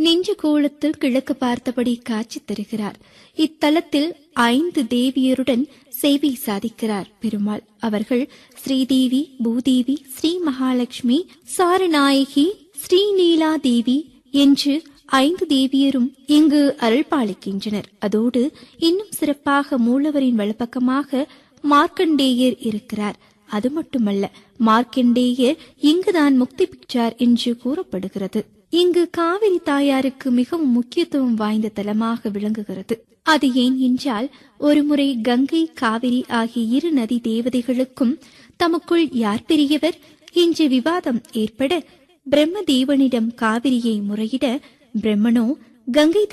நெஞ்சு கோலத்தில் கிழக்கு பார்த்தபடி காட்சி தருகிறார் இத்தலத்தில் ஐந்து தேவியருடன் சேவை சாதிக்கிறார் பெருமாள் அவர்கள் ஸ்ரீதேவி பூதேவி ஸ்ரீ மகாலட்சுமி சாரநாயகி ஸ்ரீநீலா தேவி என்று ஐந்து தேவியரும் இங்கு அருள்பாலிக்கின்றனர் அதோடு இன்னும் சிறப்பாக மூலவரின் வலப்பக்கமாக மார்க்கண்டேயர் இருக்கிறார் அது மட்டுமல்ல மார்க்கண்டேயர் இங்குதான் முக்தி பெற்றார் என்று கூறப்படுகிறது இங்கு காவிரி தாயாருக்கு மிகவும் முக்கியத்துவம் வாய்ந்த தலமாக விளங்குகிறது அது ஏன் என்றால் ஒருமுறை கங்கை காவிரி ஆகிய இரு நதி தேவதைகளுக்கும் தமக்குள் யார் பெரியவர் என்ற விவாதம் ஏற்பட பிரம்மதேவனிடம் காவிரியை முறையிட பிரம்மனோ கங்கை